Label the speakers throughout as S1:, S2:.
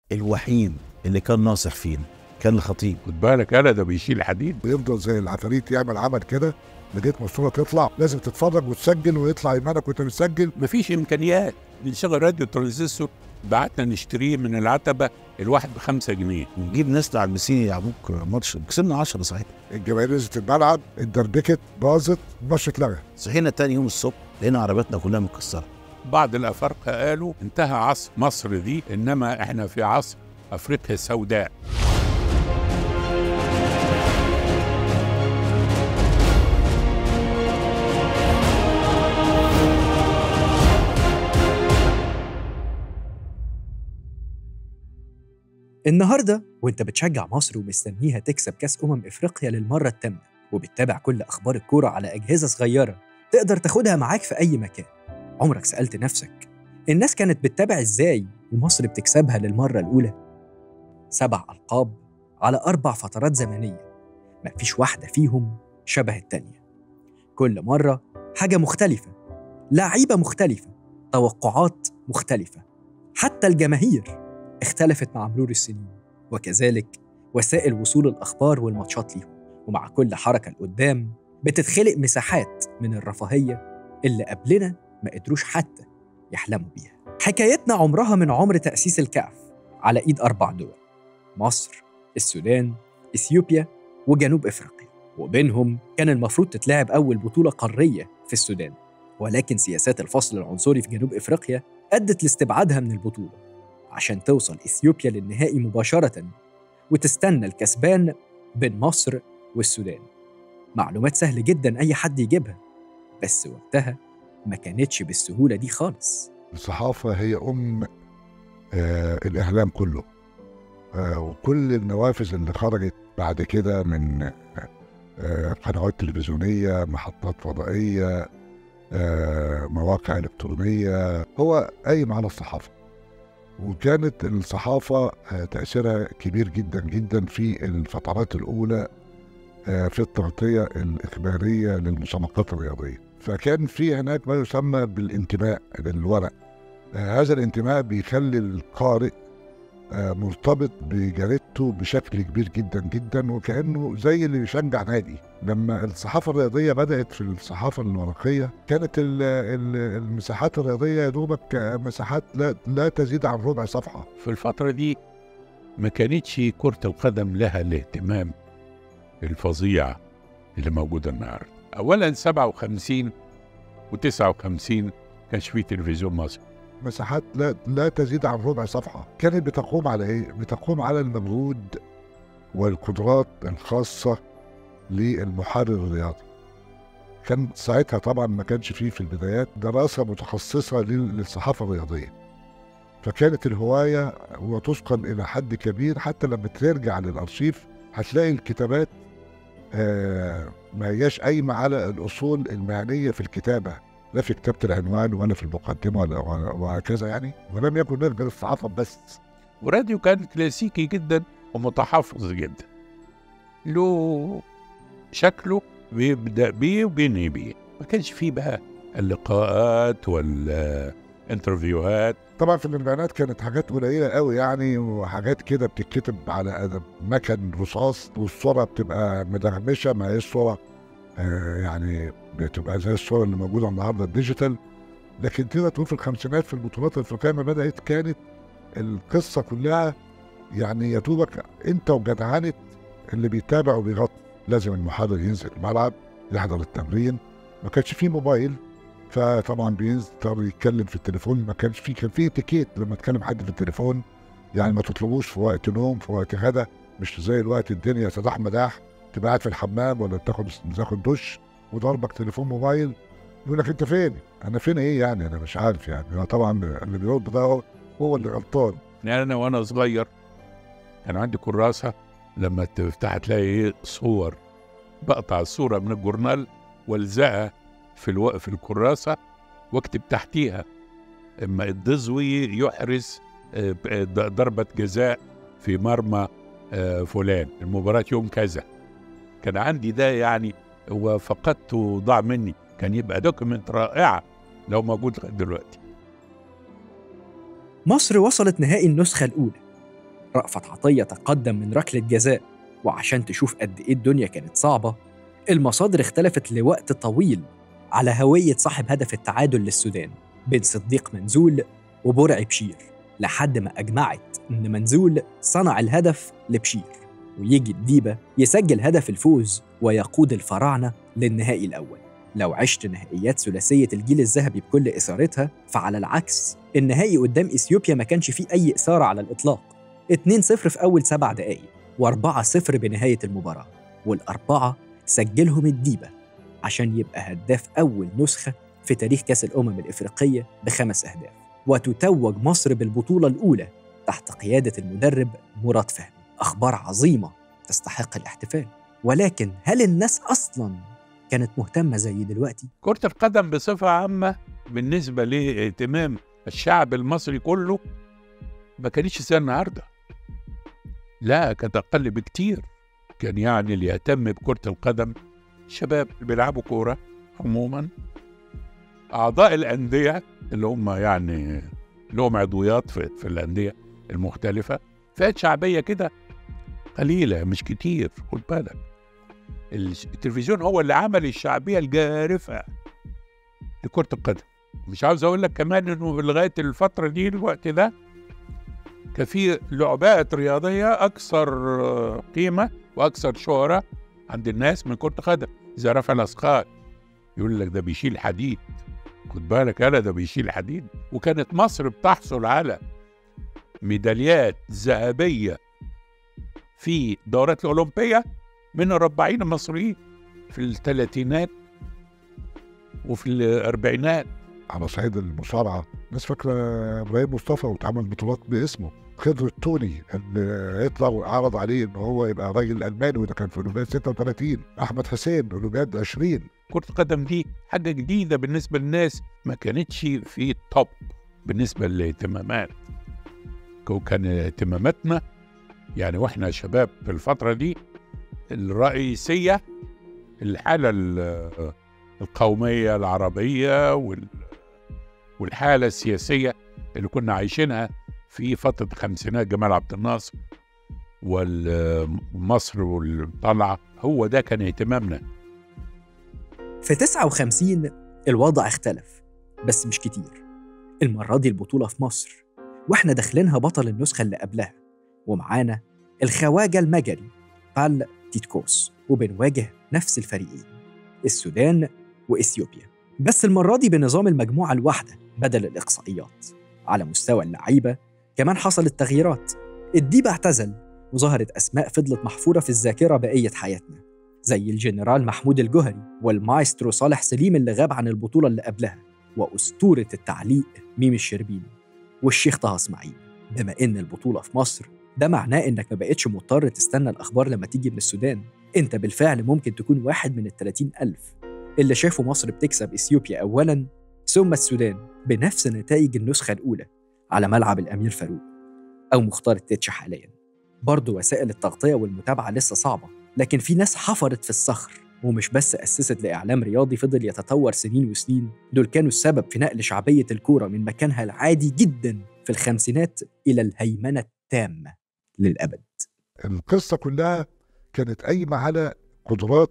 S1: الوحيد اللي كان ناصح فينا كان الخطيب
S2: خد بالك انا ده بيشيل حديد
S3: بيفضل زي العفاريت يعمل عمل كده لغايه ما الصوره تطلع لازم تتفرج وتسجل ويطلع ايمانك وانت بتسجل
S2: مفيش امكانيات نشغل راديو ترانزستور بعتنا نشتريه من العتبه الواحد بخمسة جنيه
S1: نجيب ناس على البسين يلعبوك ماتش كسبنا 10 صحيح
S3: الجماهير نزلت الملعب اتدربكت باظت الماتش اتلغى
S1: صحينا تاني يوم الصبح لقينا عربياتنا كلها متكسره
S2: بعض الافارقه قالوا انتهى عصر مصر دي انما احنا في عصر افريقيا السوداء
S4: النهارده وانت بتشجع مصر ومستنيها تكسب كاس امم افريقيا للمره الثامنه وبتتابع كل اخبار الكوره على اجهزه صغيره تقدر تاخدها معاك في اي مكان عمرك سالت نفسك الناس كانت بتتابع ازاي ومصر بتكسبها للمره الاولى سبع القاب على اربع فترات زمنيه مفيش واحده فيهم شبه التانيه كل مره حاجه مختلفه لعيبه مختلفه توقعات مختلفه حتى الجماهير اختلفت مع مرور السنين وكذلك وسائل وصول الأخبار والماتشات ليهم ومع كل حركة لقدام بتتخلق مساحات من الرفاهية اللي قبلنا ما قدروش حتى يحلموا بيها حكايتنا عمرها من عمر تأسيس الكأف على إيد أربع دول مصر السودان إثيوبيا وجنوب إفريقيا وبينهم كان المفروض تتلعب أول بطولة قارية في السودان ولكن سياسات الفصل العنصري في جنوب إفريقيا أدت لاستبعادها من البطولة عشان توصل إثيوبيا للنهائي مباشرة وتستنى الكسبان بين مصر والسودان معلومات سهل جدا أي حد يجيبها بس وقتها ما كانتش بالسهولة دي خالص
S3: الصحافه هي ام آه الاعلام كله آه وكل النوافذ اللي خرجت بعد كده من آه قنوات تلفزيونيه محطات فضائيه آه مواقع الكترونيه هو قايم على الصحافه وكانت الصحافة آه، تأثيرها كبير جدا جدا في الفترات الأولى آه، في التغطية الإخبارية للمسابقات الرياضية فكان في هناك ما يسمى بالانتماء للورق آه، هذا الانتماء بيخلي القارئ آه، مرتبط بجريدته بشكل كبير جدا جدا وكأنه زي اللي بيشجع نادي لما الصحافة الرياضية بدأت في الصحافة الورقية كانت ال- ال- المساحات الرياضية يا دوبك مساحات لا, لا تزيد عن ربع صفحة
S2: في الفترة دي ما كانتش كرة القدم لها الاهتمام الفظيع اللي موجود النهارده. أولا 57 و59 كانش في تلفزيون مصري.
S3: مساحات لا, لا تزيد عن ربع صفحة كانت بتقوم على إيه؟ بتقوم على المجهود والقدرات الخاصة للمحرر الرياضي كان ساعتها طبعا ما كانش فيه في البدايات دراسة متخصصة لل- للصحافة الرياضية فكانت الهواية وتثقل إلى حد كبير حتى لما ترجع للأرشيف هتلاقي الكتابات آه ما هياش قايمة على الأصول المهنية في الكتابة لا في كتابة العنوان ولا في المقدمة ولا- وهكذا يعني ولم يكن غير الصحافة بس
S2: وراديو كان كلاسيكي جدا ومتحفظ جدا. له شكله بيبدأ بيه وبينهي بيه. ما كانش فيه بقى اللقاءات والانترفيوهات
S3: طبعا في البيانات كانت حاجات قليلة قوي يعني وحاجات كده بتتكتب على أدب- مكن رصاص والصورة بتبقى مدغمشة ما هيش صورة آه يعني بتبقى زي الصورة اللي موجودة النهاردة الديجيتال لكن تقدر تقول في الخمسينات في البطولات الأفريقية ما بدأت كانت القصة كلها يعني يا دوبك أنت وجدعنة اللي بيتابع وبيغطي لازم المحرر ينزل الملعب يحضر التمرين ما كانش فيه موبايل فطبعا بيقدر يتكلم في التليفون ما كانش فيه كان فيه اتيكيت لما تكلم حد في التليفون يعني ما تطلبوش في وقت نوم في وقت غدا مش زي الوقت الدنيا سداح مداح تبقى قاعد في الحمام ولا تاخد تاخد دش وضربك تليفون موبايل يقول لك انت فين؟ انا فين ايه يعني انا مش عارف يعني هو طبعا اللي بيرد ده هو- هو اللي غلطان
S2: يعني انا وانا صغير كان عندي كراسه لما تفتح تلاقي ايه صور بقطع الصوره من الجورنال والزقها في الو... في الكراسه واكتب تحتيها اما الدزوي يحرز آه، ب- آه، ض- ضربه جزاء في مرمى آه، فلان المباراه يوم كذا كان عندي ده يعني وفقدته وضاع مني كان يبقى دوكيمنت رائعه لو موجود لغايه دلوقتي
S4: مصر وصلت نهائي النسخة الأولى رأفت عطية تقدم من ركلة جزاء وعشان تشوف قد إيه الدنيا كانت صعبة المصادر اختلفت لوقت طويل على هوية صاحب هدف التعادل للسودان بين صديق منزول وبرعي بشير لحد ما أجمعت إن منزول صنع الهدف لبشير ويجي الديبة يسجل هدف الفوز ويقود الفراعنة للنهائي الأول لو عشت نهائيات ثلاثية الجيل الذهبي بكل إثارتها فعلى العكس النهائي قدام إثيوبيا ما كانش فيه أي إثارة على الإطلاق 2-0 في أول سبع دقايق و4-0 بنهاية المباراة والأربعة سجلهم الديبة عشان يبقى هداف أول نسخة في تاريخ كأس الأمم الإفريقية بخمس أهداف وتتوج مصر بالبطولة الأولى تحت قيادة المدرب مراد فهمي أخبار عظيمة تستحق الاحتفال ولكن هل الناس أصلاً كانت مهتمة زي دلوقتي؟
S2: كرة القدم بصفة عامة بالنسبة لاهتمام الشعب المصري كله ما كانتش زي النهارده لا كانت أقل بكتير كان يعني اللي يهتم بكرة القدم الشباب اللي بيلعبوا كورة عموما أعضاء الأندية اللي هم يعني لهم عضويات في, في الأندية المختلفة فئات شعبية كده قليلة مش كتير خد بالك التلفزيون هو اللي عمل الشعبية الجارفة لكرة القدم مش عاوز أقول لك كمان إنه لغاية الفترة دي الوقت ده كان في لعبات رياضية أكثر قيمة وأكثر شهرة عند الناس من كرة القدم زي رفع الأثقال يقول لك ده بيشيل حديد خد بالك يالا ده بيشيل حديد وكانت مصر بتحصل على ميداليات ذهبية في الدورات الأولمبية من الرباعين المصريين في الثلاثينات وفي الأربعينات
S3: على صعيد المصارعه الناس فاكره ابراهيم مصطفى واتعمل بطولات باسمه خضر التوني اللي يطلع وعرض عليه ان هو يبقى راجل الماني وده كان في اولمبياد 36 احمد حسين اولمبياد 20
S2: كرة القدم دي حاجة جديدة بالنسبة للناس ما كانتش في التوب بالنسبة للاهتمامات وكان اهتماماتنا يعني واحنا شباب في الفترة دي الرئيسية الحالة ال- القومية العربية وال- والحالة السياسية اللي كنا عايشينها في فترة الخمسينات جمال عبد الناصر ومصر والطلعة هو ده كان اهتمامنا
S4: في 59 الوضع اختلف بس مش كتير المرة دي البطولة في مصر واحنا داخلينها بطل النسخة اللي قبلها ومعانا الخواجة المجري بال تيتكوس وبنواجه نفس الفريقين السودان وإثيوبيا بس المرة دي بنظام المجموعة الواحدة بدل الإقصائيات على مستوى اللعيبة كمان حصلت تغييرات الديبة اعتزل وظهرت أسماء فضلت محفورة في الذاكرة بقية حياتنا زي الجنرال محمود الجوهري والمايسترو صالح سليم اللي غاب عن البطولة اللي قبلها وأسطورة التعليق ميم الشربيني والشيخ طه اسماعيل بما إن البطولة في مصر ده معناه إنك ما بقتش مضطر تستنى الأخبار لما تيجي من السودان أنت بالفعل ممكن تكون واحد من التلاتين ألف اللي شافوا مصر بتكسب إثيوبيا أولاً ثم السودان بنفس نتائج النسخة الأولى على ملعب الأمير فاروق أو مختار التتش حالياً برضه وسائل التغطية والمتابعة لسه صعبة لكن في ناس حفرت في الصخر ومش بس أسست لإعلام رياضي فضل يتطور سنين وسنين دول كانوا السبب في نقل شعبية الكورة من مكانها العادي جدا في الخمسينات إلى الهيمنة التامة للأبد
S3: القصه كلها كانت قايمه على قدرات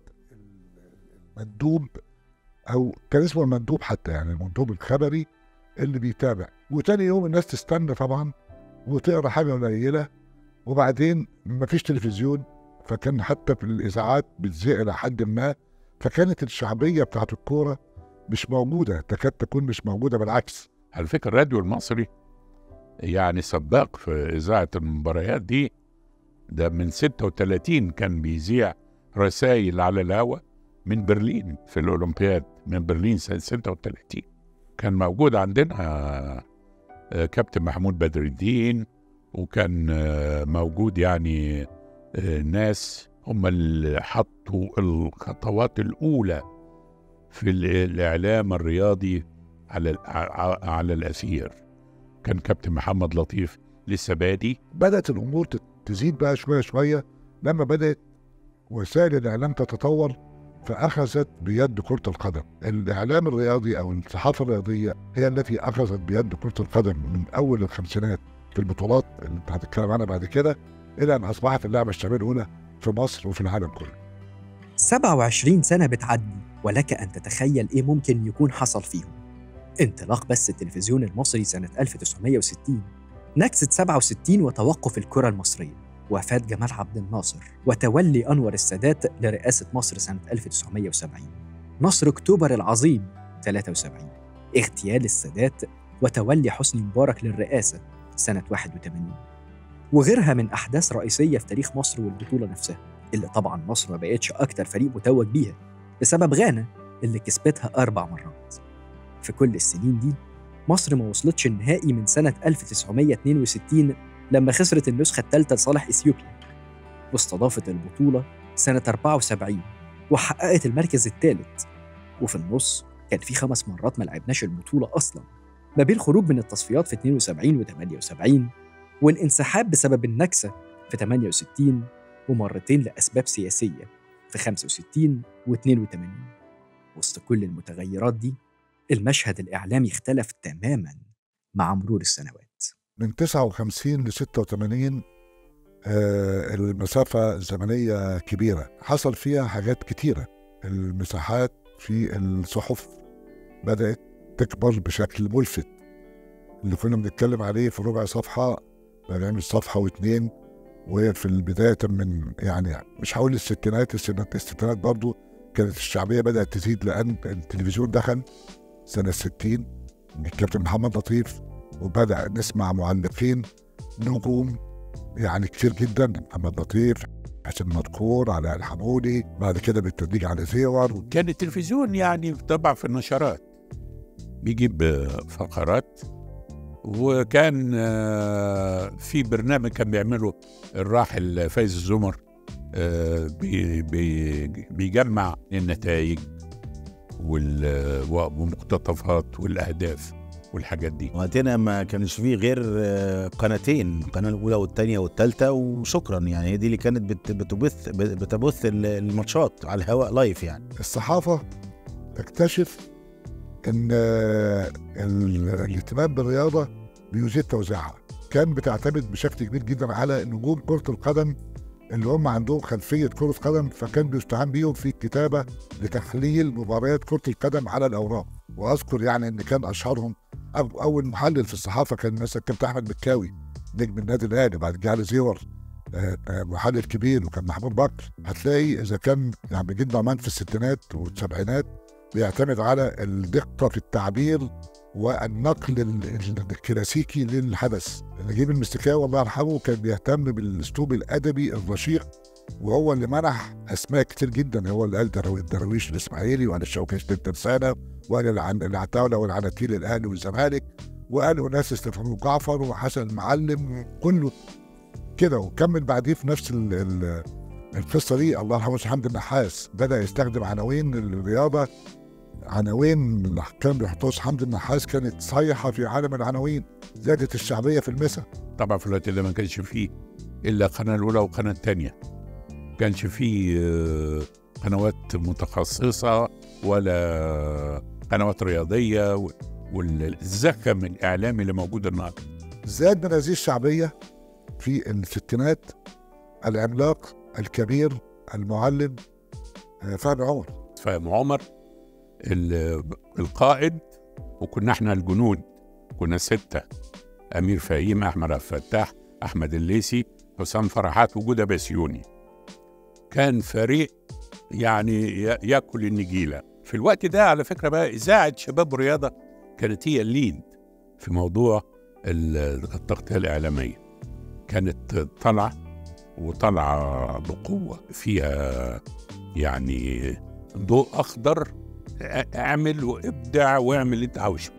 S3: المندوب او كان اسمه المندوب حتى يعني المندوب الخبري اللي بيتابع وتاني يوم الناس تستنى طبعا وتقرا حاجه قليله وبعدين مفيش تلفزيون فكان حتى في الاذاعات بتذيع الى حد ما فكانت الشعبيه بتاعت الكوره مش موجوده تكاد تكون مش موجوده بالعكس
S2: على فكرة الراديو المصري يعني سباق في إذاعة المباريات دي ده من 36 كان بيذيع رسائل على الهواء من برلين في الأولمبياد من برلين سنة 36 كان موجود عندنا آه، كابتن محمود بدر الدين وكان آه، موجود يعني آه، ناس هم اللي حطوا الخطوات الأولى في ال- الإعلام الرياضي على ال- ع- على الأثير كان كابتن محمد لطيف لسه بادي
S3: بدات الامور تت- تزيد بقى شويه شويه لما بدات وسائل الاعلام تتطور فاخذت بيد كره القدم الاعلام الرياضي او الصحافه الرياضيه هي التي اخذت بيد كره القدم من اول الخمسينات في البطولات اللي انت هتتكلم عنها بعد كده الى ان اصبحت اللعبه الشعبيه الاولى في مصر وفي العالم كله
S4: 27 سنة بتعدي ولك أن تتخيل إيه ممكن يكون حصل فيهم انطلاق بث التلفزيون المصري سنة 1960 نكسة 67 وتوقف الكرة المصرية وفاة جمال عبد الناصر وتولي أنور السادات لرئاسة مصر سنة 1970 نصر أكتوبر العظيم 73 اغتيال السادات وتولي حسني مبارك للرئاسة سنة 81 وغيرها من أحداث رئيسية في تاريخ مصر والبطولة نفسها اللي طبعا مصر ما بقتش أكتر فريق متوج بيها بسبب غانا اللي كسبتها أربع مرات في كل السنين دي مصر ما وصلتش النهائي من سنة 1962 لما خسرت النسخة الثالثة لصالح إثيوبيا واستضافت البطولة سنة 74 وحققت المركز الثالث وفي النص كان في خمس مرات ما لعبناش البطولة أصلا ما بين خروج من التصفيات في 72 و 78 والانسحاب بسبب النكسة في 68 ومرتين لأسباب سياسية في 65 و 82 وسط كل المتغيرات دي المشهد الإعلامي اختلف تماما مع مرور السنوات
S3: من 59 ل 86 آه، المسافة الزمنية كبيرة حصل فيها حاجات كتيرة المساحات في الصحف بدأت تكبر بشكل ملفت اللي كنا بنتكلم عليه في ربع صفحة بقى نعمل صفحة واتنين وهي في البداية من يعني مش هقول الستينات الستينات الستينات برضو كانت الشعبية بدأت تزيد لأن التلفزيون دخل سنة 60 من الكابتن محمد لطيف وبدأ نسمع معلقين نجوم يعني كتير جدا محمد لطيف حسين مذكور علاء الحمودي بعد كده بالتدريج على زيور
S2: كان التلفزيون يعني طبعا في النشرات بيجيب آه، فقرات وكان آه، في برنامج كان بيعمله الراحل فايز الزمر آه، بي- بي- بيجمع النتائج وال- والمقتطفات والاهداف والحاجات دي
S1: وقتنا ما كانش فيه غير آه، قناتين القناه الاولى والثانيه والثالثه وشكرا يعني هي دي اللي كانت بت- بتبث بتبث ال- الماتشات على الهواء لايف يعني
S3: الصحافة تكتشف ان آه، ال- الاهتمام بالرياضة بيزيد توزيعها كان بتعتمد بشكل كبير جدا على نجوم كرة القدم اللي هم عندهم خلفية كرة قدم فكان بيستعان بيهم في الكتابة لتحليل مباريات كرة القدم على الأوراق وأذكر يعني إن كان أشهرهم أو- أول محلل في الصحافة كان مثلا كابتن أحمد مكاوي نجم النادي الأهلي بعد كده علي زيور آه، آه، محلل كبير وكان محمود بكر هتلاقي إذا كان يعني جد نعمان في الستينات والسبعينات بيعتمد على الدقة في التعبير والنقل ال- ال- الكلاسيكي للحدث نجيب المستكاوي الله يرحمه كان بيهتم بالاسلوب الادبي الرشيق وهو اللي منح اسماء كتير جدا هو اللي قال درو- الدرويش الاسماعيلي وقال الشوكيش الترسانه وقال العن- العتاوله والعناتيل الاهلي والزمالك وقال اناس استفهام جعفر وحسن المعلم كله كده وكمل بعديه في نفس ال ال القصه دي الله يرحمه حمد النحاس بدا يستخدم عناوين الرياضه عناوين اللي كان بيحطوها حمد النحاس كانت صيحه في عالم العناوين زادت الشعبيه في المسا
S2: طبعا في الوقت ده ما كانش فيه الا القناه الاولى والقناه الثانيه كانش فيه آه، قنوات متخصصه ولا قنوات رياضيه و- والزخم الاعلامي اللي موجود النهارده
S3: زاد من هذه الشعبيه في الستينات العملاق الكبير المعلم آه، فهمي عمر
S2: فاهم عمر ال- القائد وكنا احنا الجنود كنا ستة أمير فهيم أحمد عبد الفتاح أحمد الليسي حسام فرحات وجودة بسيوني كان فريق يعني ي- ياكل النجيلة في الوقت ده على فكرة بقى إذاعة شباب رياضة كانت هي الليد في موضوع ال- التغطية الإعلامية كانت طالعة وطالعة بقوة فيها يعني ضوء اخضر ا- اعمل وابدع واعمل اللي انت عاوزه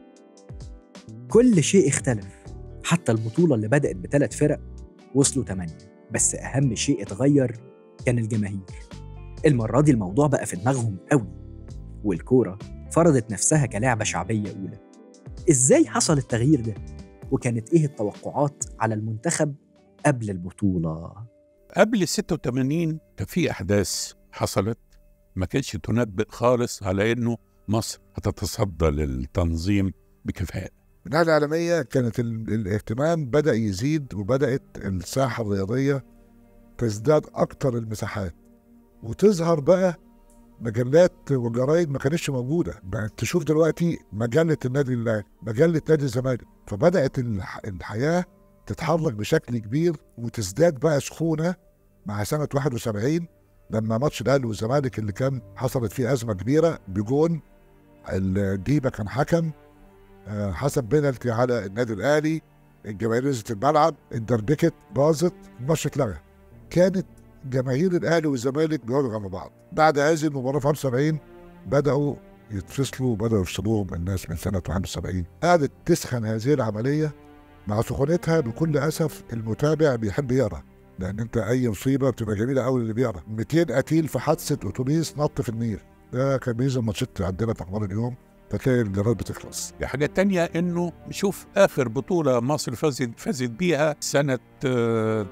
S4: كل شيء اختلف حتى البطولة اللي بدأت بثلاث فرق وصلوا ثمانية بس أهم شيء اتغير كان الجماهير المرة دي الموضوع بقى في دماغهم قوي والكورة فرضت نفسها كلعبة شعبية أولى إزاي حصل التغيير ده؟ وكانت إيه التوقعات على المنتخب قبل البطولة؟
S2: قبل ال 86 كان في احداث حصلت ما كانتش تنبئ خالص على انه مصر هتتصدى للتنظيم بكفاءه
S3: من الناحيه الاعلاميه كانت ال- الاهتمام بدا يزيد وبدات الساحه الرياضيه تزداد اكتر المساحات وتظهر بقى مجلات وجرايد ما كانتش موجوده بقت تشوف دلوقتي مجله النادي الاهلي مجله نادي الزمالك فبدات الح- الحياه تتحرك بشكل كبير وتزداد بقى سخونه مع سنه 71 لما ماتش الاهلي والزمالك اللي كان حصلت فيه ازمه كبيره بجون الديبه كان حكم آه، حسب بينالتي على النادي الاهلي الجماهير نزلت الملعب اتدربكت باظت الماتش اتلغى كانت جماهير الاهلي والزمالك بيقعدوا جنب بعض بعد هذه المباراه في 75 بداوا يتفصلوا وبداوا يفصلوهم الناس من سنه 71 قعدت تسخن هذه العمليه مع سخونتها بكل اسف المتابع بيحب يقرا لان انت اي مصيبه بتبقى جميله قوي اللي بيقرا 200 قتيل في حادثه اتوبيس نط في النيل ده كان بينزل ماتشات عندنا في اخبار اليوم فتلاقي الجرائد بتخلص
S2: حاجة تانية إنه شوف آخر بطولة مصر فازت فازت بيها سنة آه،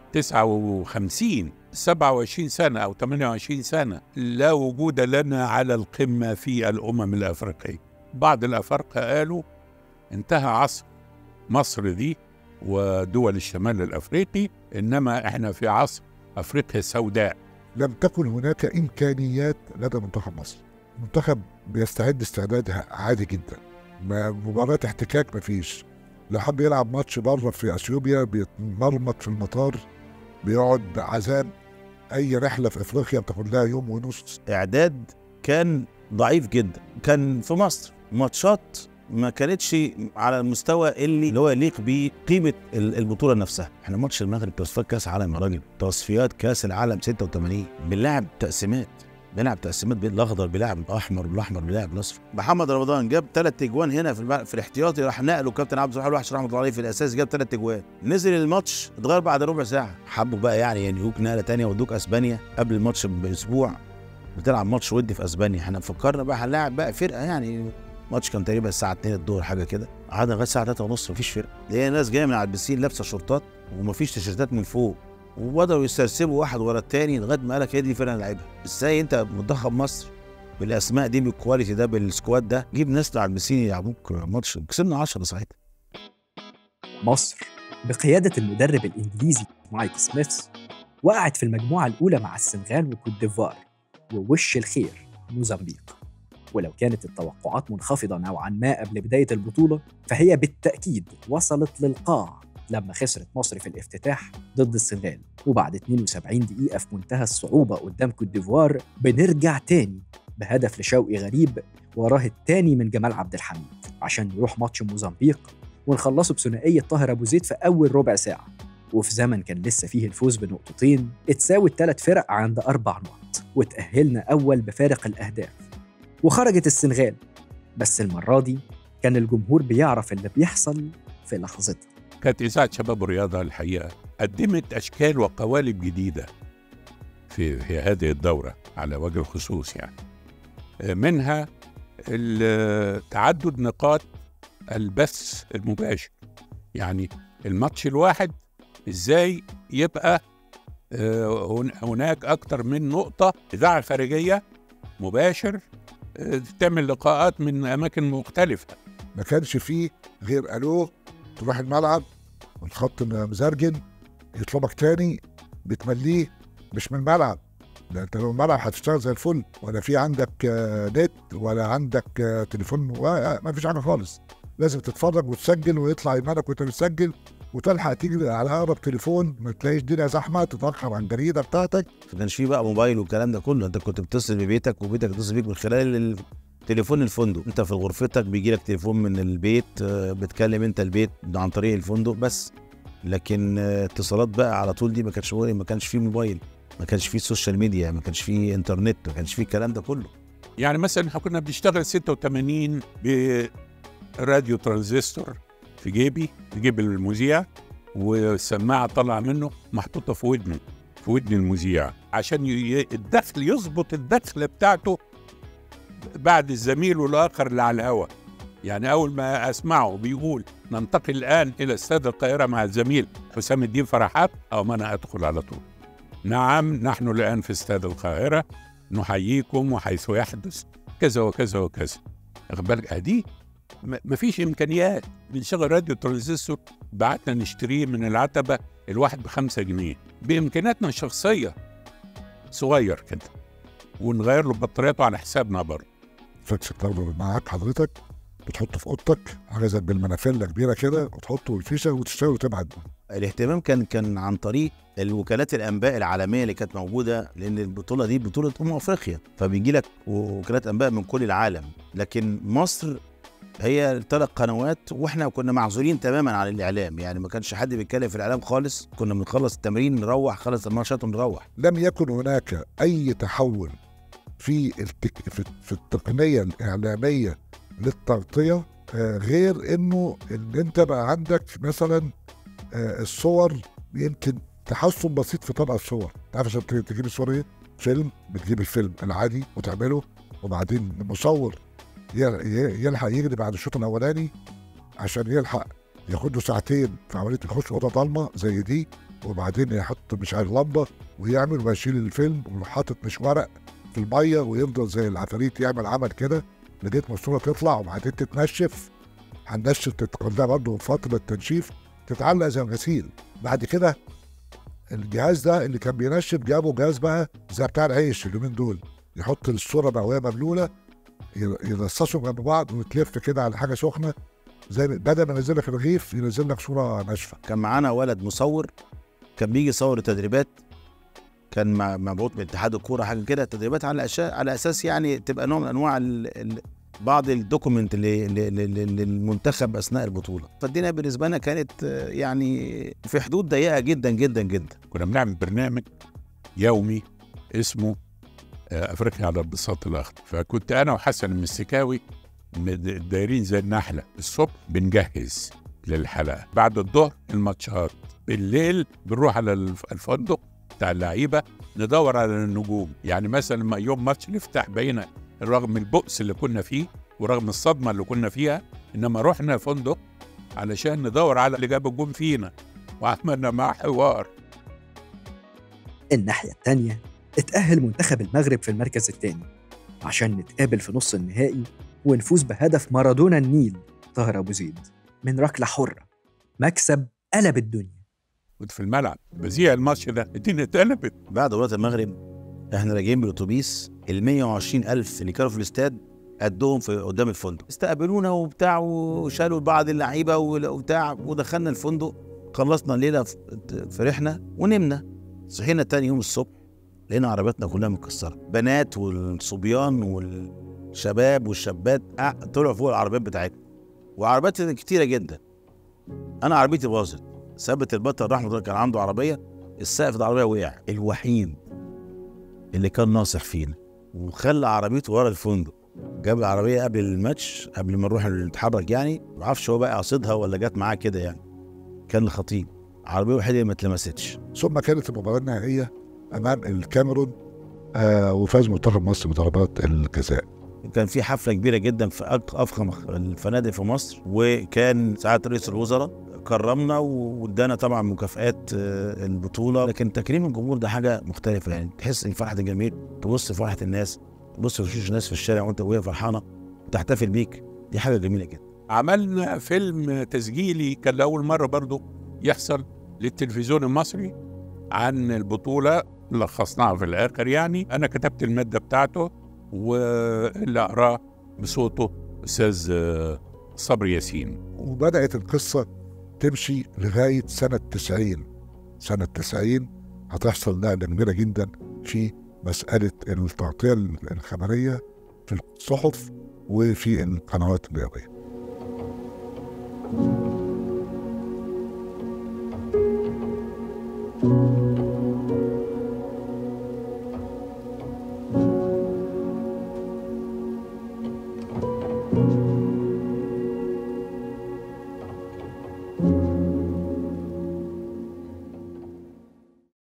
S2: 59 27 سنة أو 28 سنة لا وجود لنا على القمة في الأمم الأفريقية بعض الأفارقة قالوا انتهى عصر مصر دي ودول الشمال الأفريقي إنما إحنا في عصر أفريقيا السوداء
S3: لم تكن هناك امكانيات لدى منتخب مصر المنتخب بيستعد استعداد عادي جدا ما مباراة احتكاك مفيش لو حب يلعب ماتش بره في اثيوبيا بيتمرمط في المطار بيقعد عذاب اي رحله في افريقيا بتاخد لها يوم ونص
S1: اعداد كان ضعيف جدا كان في مصر ماتشات ما كانتش على المستوى اللي اللي هو يليق بقيمه ال- البطوله نفسها احنا ماتش المغرب تصفيات كاس عالم يا راجل تصفيات كاس العالم 86 بنلعب تقسيمات بنلعب تقسيمات بين الاخضر بيلعب الاحمر والاحمر بيلعب الاصفر محمد رمضان جاب ثلاث اجوان هنا في الم- في الاحتياطي راح نقله كابتن عبد الصالح الوحش رحمه الله عليه في الاساس جاب ثلاث اجوان نزل الماتش اتغير بعد ربع ساعه حبوا بقى يعني ينهوك نقله تانية ودوك اسبانيا قبل الماتش باسبوع بتلعب ماتش ودي في اسبانيا احنا فكرنا بقى هنلاعب بقى فرقه يعني ماتش كان تقريبا الساعه 2 الظهر حاجه كده قعدنا لغايه الساعه 3 ونص مفيش فرقه لقينا ناس جايه من على البسين لابسه شورتات ومفيش تيشيرتات من فوق وبداوا يسترسبوا واحد ورا التاني لغايه ما قالك هي دي الفرقه اللي هنلعبها ازاي انت منتخب مصر بالاسماء دي بالكواليتي ده بالسكواد ده جيب ناس على البسين يلعبوك ماتش كسبنا 10 ساعتها
S4: مصر بقيادة المدرب الإنجليزي مايك سميث وقعت في المجموعة الأولى مع السنغال وكوت ديفوار ووش الخير موزمبيق ولو كانت التوقعات منخفضة نوعا ما قبل بداية البطولة فهي بالتأكيد وصلت للقاع لما خسرت مصر في الافتتاح ضد السنغال وبعد 72 دقيقة في منتهى الصعوبة قدام كوت ديفوار بنرجع تاني بهدف لشوقي غريب وراه التاني من جمال عبد الحميد عشان نروح ماتش موزمبيق ونخلصه بثنائية طاهر أبو زيد في أول ربع ساعة وفي زمن كان لسه فيه الفوز بنقطتين اتساوي الثلاث فرق عند أربع نقط وتأهلنا أول بفارق الأهداف وخرجت السنغال بس المرة دي كان الجمهور بيعرف اللي بيحصل في لحظتها
S2: كانت إذاعة شباب الرياضة الحقيقة قدمت أشكال وقوالب جديدة في في هذه الدورة على وجه الخصوص يعني منها ال- تعدد نقاط البث المباشر يعني الماتش الواحد ازاي يبقى آه، هن- هناك أكتر من نقطة إذاعة خارجية مباشر آه، تعمل لقاءات من أماكن مختلفة
S3: ما كانش فيه غير الو تروح الملعب والخط مزرجن يطلبك تاني بتمليه مش من الملعب ده انت لو الملعب هتشتغل زي الفل ولا في عندك آه، نت ولا عندك آه، تليفون ما فيش حاجه خالص لازم تتفرج وتسجل ويطلع يمانك وانت بتسجل وتلحق تيجي على اقرب تليفون ما تلاقيش الدنيا زحمه تتاخر عن الجريده بتاعتك
S1: ما كانش فيه بقى موبايل والكلام ده كله انت كنت بتتصل ببيتك وبيتك يتصل بيك من خلال تليفون الفندق انت في غرفتك بيجي لك تليفون من البيت آه، بتكلم انت البيت عن طريق الفندق بس لكن آه، اتصالات بقى على طول دي ما كانش ما كانش فيه موبايل ما كانش فيه سوشيال ميديا ما كانش فيه انترنت ما كانش فيه الكلام ده كله
S2: يعني مثلا احنا كنا بنشتغل 86 براديو ترانزستور في جيبي في جيب المذيع والسماعه طالعه منه محطوطه في ودنه في ودن المذيع عشان ي- الدخل يظبط الدخله بتاعته بعد الزميل والاخر اللي على الهواء يعني اول ما اسمعه بيقول ننتقل الان الى استاد القاهره مع الزميل حسام الدين فرحات او ما انا ادخل على طول نعم نحن الان في استاد القاهره نحييكم وحيث يحدث كذا وكذا وكذا واخد بالك ادي م- مفيش امكانيات بنشغل راديو ترانزستور بعتنا نشتريه من العتبه الواحد بخمسة جنيه بامكانياتنا الشخصيه صغير كده ونغير له بطارياته على حسابنا برضه
S3: فاكس بتاخده معاك حضرتك بتحطه في اوضتك حاجه زي بالمنافله كبيره كده وتحطه والفيشه وتشتغل وتبعت
S1: الاهتمام كان كان عن طريق الوكالات الانباء العالميه اللي كانت موجوده لان البطوله دي بطوله امم افريقيا فبيجي لك وكالات انباء من كل العالم لكن مصر هي ثلاث قنوات واحنا كنا معزولين تماما عن الاعلام يعني ما كانش حد بيتكلم في الاعلام خالص كنا بنخلص التمرين نروح خلص الماتشات ونروح
S3: لم يكن هناك اي تحول في التك... في, في التقنيه الاعلاميه للتغطيه آه، غير انه ان انت بقى عندك مثلا آه، الصور يمكن تحسن بسيط في طبع الصور تعرف عشان ت- تجيب الصور ايه فيلم بتجيب الفيلم العادي وتعمله وبعدين المصور ي- ي- يلحق يجري بعد الشوط الاولاني عشان يلحق ياخد له ساعتين في عمليه يخش اوضه ضلمه زي دي وبعدين يحط مش عارف لمبه ويعمل ويشيل الفيلم وحاطط مش ورق في الميه ويفضل زي العفاريت يعمل عمل كده لغايه ما الصوره تطلع وبعدين تتنشف هننشف تتقلها برضه فتره تنشيف تتعلق زي الغسيل بعد كده الجهاز ده اللي كان بينشف جابوا جهاز بقى زي بتاع العيش اليومين دول يحط الصوره بقى وهي مبلوله ي- يرصصهم جنب بعض وتلف كده على حاجه سخنه زي بدل ما ينزل لك رغيف ينزل لك صوره ناشفه
S1: كان معانا ولد مصور كان بيجي يصور التدريبات كان مع- مبعوث من اتحاد الكوره حاجه كده تدريبات على أشياء على اساس يعني تبقى نوع من انواع ال ال بعض الدوكيمنت اللي- اللي- اللي- للمنتخب اثناء البطوله فالدنيا بالنسبه لنا كانت آه، يعني في حدود ضيقه جدا جدا جدا
S2: كنا بنعمل برنامج يومي اسمه آه، افريقيا على البساط الاخضر فكنت انا وحسن المسكاوي مد- دايرين زي النحله الصبح بنجهز للحلقه بعد الظهر الماتشات بالليل بنروح على الف- الفندق بتاع اللعيبه ندور على النجوم يعني مثلا لما يوم ماتش نفتح بينا رغم البؤس اللي كنا فيه ورغم الصدمه اللي كنا فيها انما رحنا فندق علشان ندور على اللي جاب الجون فينا وعملنا معاه حوار
S4: الناحية التانية اتأهل منتخب المغرب في المركز الثاني عشان نتقابل في نص النهائي ونفوز بهدف مارادونا النيل طاهر أبو زيد من ركلة حرة مكسب قلب الدنيا
S2: كنت في الملعب بذيع الماتش ده الدنيا اتقلبت
S1: بعد مباراه المغرب احنا راجعين بالاتوبيس ال 120 الف اللي كانوا في الاستاد قدهم في قدام الفندق استقبلونا وبتاع وشالوا بعض اللعيبه وبتاع ودخلنا الفندق خلصنا الليله ف- فرحنا ونمنا صحينا تاني يوم الصبح لقينا عربياتنا كلها متكسره بنات والصبيان والشباب والشابات قع- طلعوا فوق العربيات بتاعتنا وعربيات كتيره جدا انا عربيتي باظت ثبت البطل رحمه الله كان عنده عربيه السقف العربيه وقع الوحيد اللي كان ناصح فينا وخلى عربيته ورا الفندق جاب العربيه قبل الماتش قبل ما نروح نتحرك يعني ما اعرفش هو بقى قصدها ولا جت معاه كده يعني كان الخطيب العربيه الوحيده اللي ما اتلمستش
S3: ثم كانت المباراه النهائيه امام الكاميرون آه وفاز منتخب مصر بضربات الجزاء
S1: كان في حفله كبيره جدا في أك- افخم الفنادق في مصر وكان ساعه رئيس الوزراء كرمنا وادانا طبعا مكافئات آه، البطوله لكن تكريم الجمهور ده حاجه مختلفه يعني تحس ان فرحه الجماهير تبص في فرحه الناس تبص في وشوش الناس في الشارع وانت وهي فرحانه وتحتفل بيك دي حاجه جميله جدا
S2: عملنا فيلم تسجيلي كان لأول مرة برضو يحصل للتلفزيون المصري عن البطولة لخصناها في الآخر يعني أنا كتبت المادة بتاعته واللي أقراه بصوته أستاذ آه، صبري ياسين
S3: وبدات القصه تمشي لغايه سنه 90 سنه 90 هتحصل نقله كبيره جدا في مساله التغطيه الخبريه في الصحف وفي القنوات الرياضيه